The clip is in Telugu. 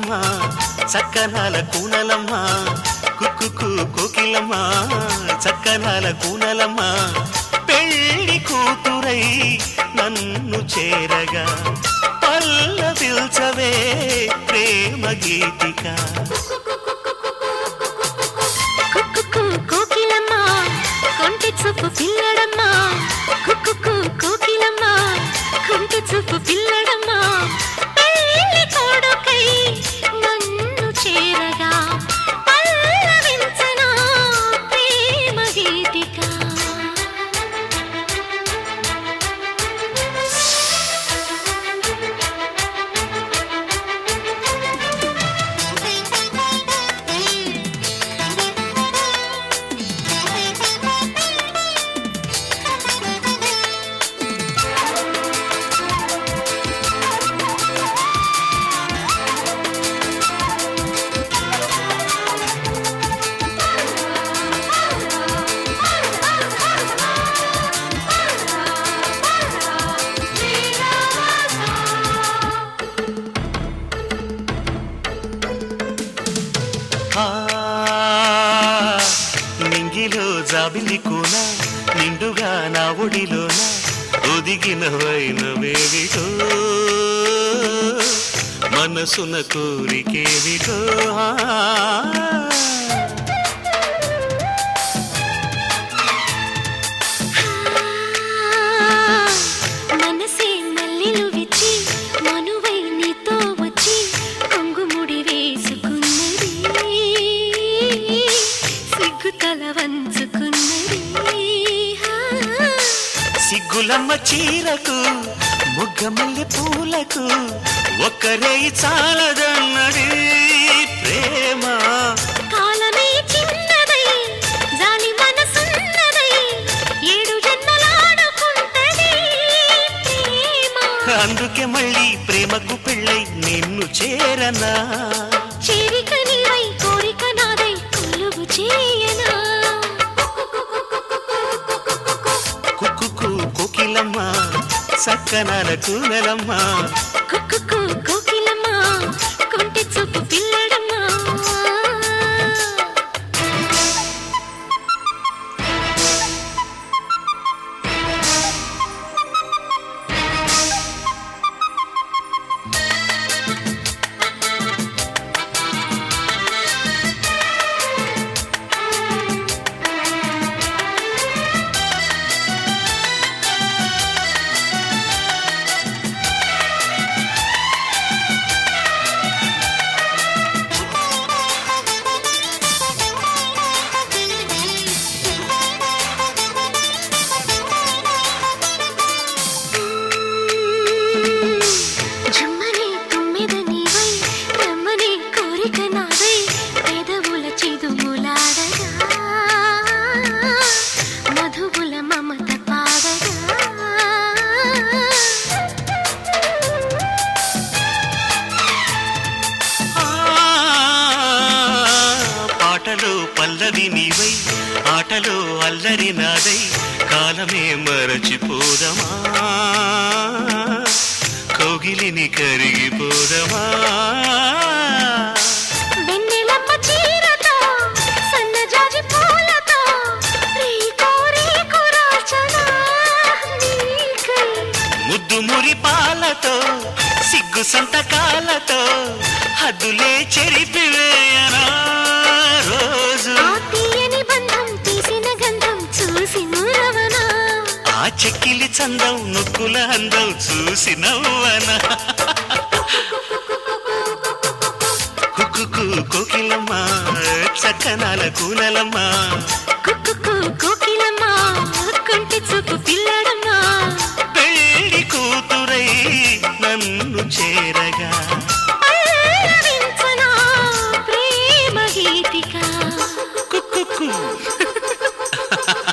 కోకిలమ్మ చక్కనాల కూనలమ్మ కుక్కు కోకిలమ్మ చక్కనాల కూనలమ్మ పెళ్లి కూతురై నన్ను చేరగా పల్లవిల్చవే ప్రేమ గీతిక కుక్కుకు కోకిలమ్మ కొంటి చూపు పిల్లడమ్మ కుక్కుకు కోకిలమ్మ కొంటి చూపు పిల్లడమ్మ పెళ్లి కొడుకై నన్ను చేరగా పల్లవించనా ప్రేమ గీతిక ఆ, నింగిలో జాబిలి కూన నిండుగా నా ఒడిలోన ఒదిగిన వైనవేవిటో మనసున కోరికేవిటో ఆ, మనసే మల్లెలు విచ్చి మనువై నీతో వచ్చి కొంగుముడి వేసుకున్నది సిగ్గు తల వంచుకున్నది సిగ్గులమ్మ చీరకు మొగ్గమల్లె పూలకు ఒక్కరే చాలదన్నది ప్రేమ కాలమే చిన్నదై జాలి మనసున్నదై ఏడు జన్మలాడుకుంటది ప్రేమ అందుకే మళ్ళీ ప్రేమకు పెళ్ళై నిన్ను చేరనా చేరిక నీవై కోరిక నాదై కొలువు చేయనా కుక్కు కోకిలమ్మ సక్కనాల కూనలమ్మ కుక్కుకు కోకిలమ్మ కొంటి చూపు పిల్లడమ్మ జుమ్మని తుమ్మెద నీవై రమ్మని కోరిక నాదై పెదవుల చిదుములాడగా మధువుల మమత పాడగా ఆ, పాటలో పల్లవి నీవై ఆటలో అల్లరి నాదై కాలమే మరచిపోదమా కోగిలిని కరిగిపోదమా వెన్నెలమ్మ చీరతో సన్నజాజి పూలతో రీకో రీకో రాచనా నీకై ముద్దు మురి పాలతో సిగ్గు సంతకాలతో హద్దులే చెరిపివేయనా రోజు ఆ తీయని బంధం తీసిన గంధం చూసి మురవనా ఆ చెక్కిలి చందం నొక్కుల అందం చూసి నవ్వన కుక్కు కోకిలమ్మ చక్కనాల కూనలమ్మ కుక్కుకు కోకిలమ్మ కొంటి చూపు పిల్లడమ్మ పెళ్లి కూతురై నన్ను చేరగా పల్లవించనా ప్రేమ గీతిక కుక్కు